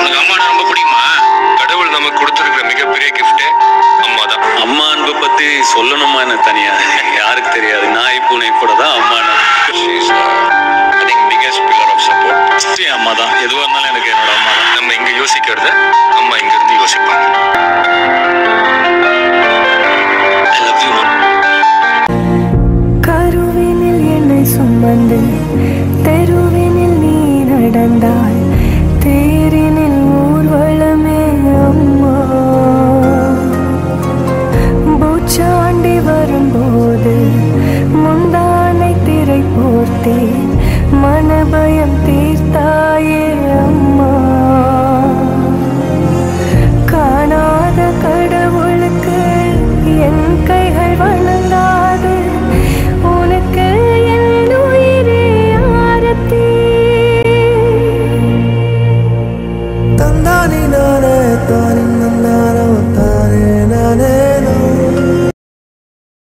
உனக்கு அம்மானா ரொம்ப பிடிக்குமா கடவுள் நமக்கு கொடுத்திருக்கிற மிகப்பெரிய கிஃப்டே அம்மா தான் அம்மா அன்பை பத்தி சொல்லணுமா என்ன தனியா யாருக்கு தெரியாது நாய் பூனை கூட தான் அம்மா I think biggest pillar of support என் அம்மா தான் எதுவாக இருந்தாலும் எனக்கு என்னோட அம்மா தான் நம்ம இங்க யோசிக்கிறத அம்மா இங்க இருந்து யோசிப்பாங்க ஐ லவ் யூ கருவினில் என்னை சுமந்து தெருவினில் நீ நடந்தாய் தேரினில் ஊர்வலமே அம்மா பூச்சாண்டி வரும்போது முந்தானை திரை போர்த்தே மனபயம் தீர்த்தாயே அம்மா காணாத கடவுளுக்கு என் கைகள் வணங்காது உனக்கு என் உயிரே ஆரத்தி தந்தானே